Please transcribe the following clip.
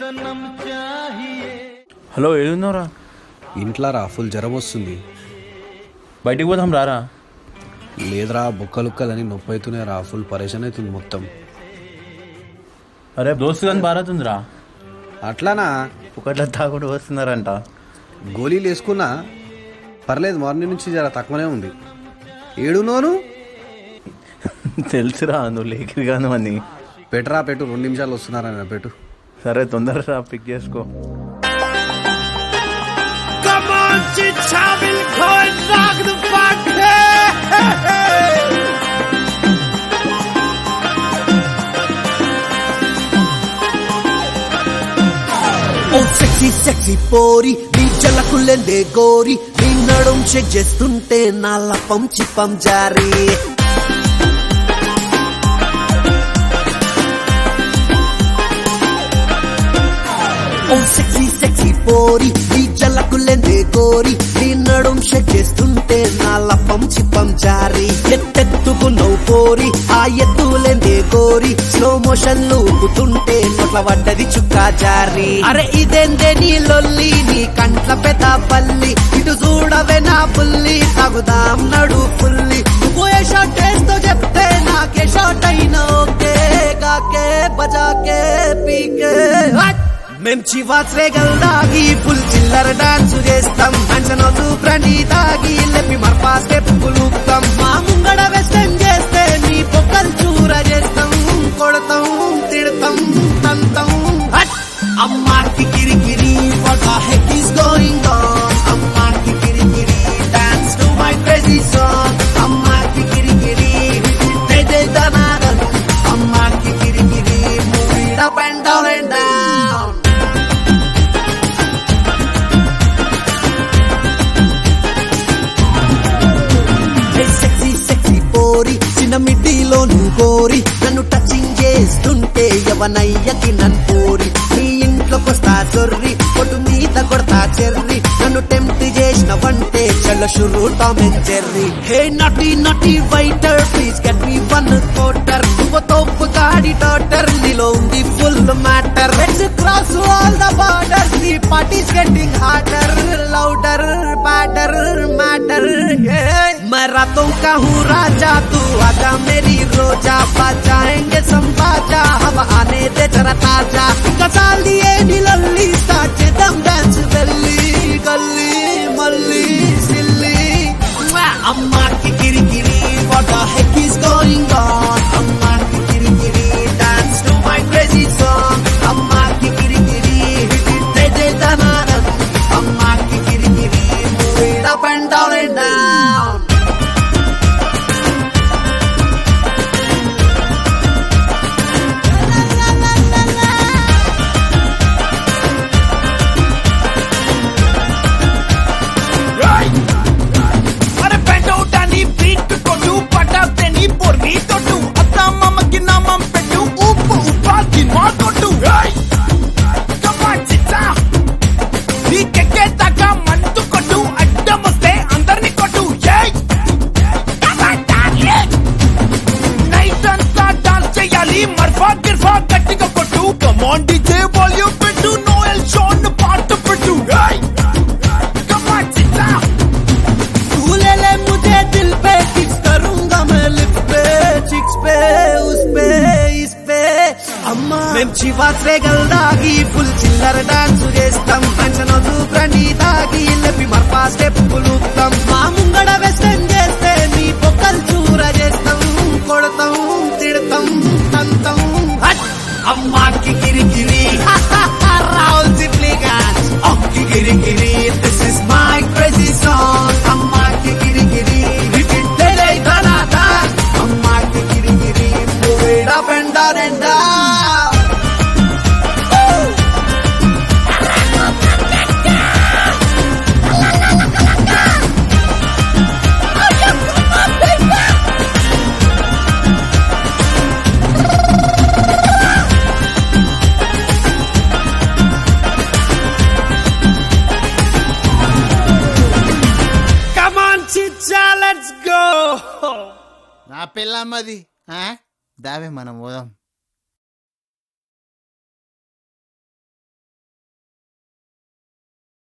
Hello ఏడున్నారా ఇంట్లో రా full జ్వరం వస్తుంది బయటికి పోదాం రారా లేదురా బొక్కలుక్కలని నొప్పి అవుతున్నాయి రా ఫుల్ పరేషాన్ అవుతుంది మొత్తం అరే దోస్తు కానీ బారతుందిరా అట్లానా ఒకట్లా తాగుడు వస్తున్నారంట గోళీలు వేసుకున్నా పర్లేదు మార్నింగ్ నుంచి జర తక్కువనే ఉంది ఏడునోను తెలుసురా నువ్వు లేకిరిగాను అని పెట్టురా పెట్టు రెండు నిమిషాలు వస్తున్నారా పెట్టు సరే తొందరగా పిక్ చేసుకో ఓ సెక్సీ సెక్సీ పోరి నీ జలకులెందే గోరి నీ నడుం చెక్ చేస్తుంటే నా లపం చిప్పం జారీ ఓ సెక్సీ సెక్సీ పోరి నీ జలకులెందే గోరి నీ నడుం చెక్ చేస్తుంటే నా లపం చిప్పం జారీ ఎత్తెత్తుకున్నావు పోరి ఆ ఎత్తులెందే గోరి స్లో మోషన్ ఊపుతుంటే నొట్ల పడ్డది చుక్క జారి అరే ఇదేందే నీ లొల్లి నీ కంట్ల పెద్ద పల్లి ఇటు చూడవే నా పుల్లి తగుదాం నడు పుల్లి నువ్వు ఏ షాట్ వేస్తో చెప్తే నాకే షాట్ అయినా ఓకే కాకే బజాకే పీకే హట్! మేం చివాత్రే గల్దాగి ఫుల్ చిల్లర డాన్స్ చేస్తాం అంచనోతు ప్రణి తాగి లెప్పి మర్పా స్టెప్ కులుపుతాం మా ముంగడ వెస్టర్న్ చేస్తే నీ పొక్కలు చూర చేస్తాం కొడతాం తిడతాం తంతం హట్! అమ్మాకి కిరికిరి what the heck is going on అమ్మాకి కిరికిరి dance to my crazy song అమ్మాకి కిరికిరి దే దే దనాదం అమ్మాకి కిరికిరి move it up and down and down hey sexy sexy పోరి చిన్న మిడ్డీలో నువ్వు కోరి నన్ను టచింగ్ చేస్తుంటే ఎవనయ్యకి నన్ను పోరి నీ ఇంట్లోకొస్తా చొర్రి కొట్టు మీద కొడతా చెర్రి నన్ను టెంప్ట్ చేసిన వంటే చల్ల షురు టామ్ అండ్ జెర్రీ హే నటి నటి waiter please get me one quarter నువ్వు తోపు గాడి డాటర్ నీలో ఉంది full matter let's cross all the borders the parties getting harder louder better matter मैं रातों का हूँ राजा तू आजा मेरी रोजा बजाएंगे संबाजा हम आने दे जरा ताजा कसाल दिए नीलल्ली स्टार्ट చేద్దాం డాన్స్ గల్లీ గల్లీ మల్లీ సిల్లీ అమ్మాకి కిరికిరి what the heck is going on అమ్మాకి కిరికిరి dance to my crazy song అమ్మాకి కిరికిరి hit it దే దే దనాదం అమ్మాకి కిరికిరి move it up and down and down అరే పెండౌట్ అని బీట్ కొట్టు పటాతే నీ పొర్రి తొట్టు అత్త మామకి నామం పెట్టు ఉప్పు ఉప్పాకి మా కొట్టు కమా చిచ్చా నీకెక్కే దాకా మంటు కొట్టు అడ్డం వస్తే అందరిని కొట్టు ఏయ్ కమా డార్లింగ్ నైట్ అంతా డాన్స్ చేయాలి మర్ఫా గిర్ఫా గట్టిగా కొట్టు కమాన్ డీజే వాల్యూమ్ పెట్టు నోయల్ షోన్ పాట పెట్టు ఏయ్ కమా చిచ్చా तू ले ले मुझे दिल पे किस करूंगा मैं लिप पे चिक्स पे उस पे इस पे అమ్మా మేం చివాత్రే గల్దాగి ఫుల్ చిల్లర డాన్స్ చేస్తాం పంచనోజు ప్రణి తాగి లెప్పి మర్పా స్టెప్ కులుపుతాం మా ముంగడ వెస్టర్న్ చేస్తే నీ పొక్కలు చూర చేస్తాం కొడతాం తిడతాం తంతం హట్! అమ్మాకి కిరికిరి రాహుల్ సిప్లిగాన్స్ అక్కి కిరికిరి this is my crazy song అమ్మాకి కిరికిరి రిపీట్ తెలై తనాదా అమ్మాకి కిరికిరి move it up and down and down come on చిచ్చా లెట్స్ గో నా పిల్లమ్మది దావే మనం పోదాం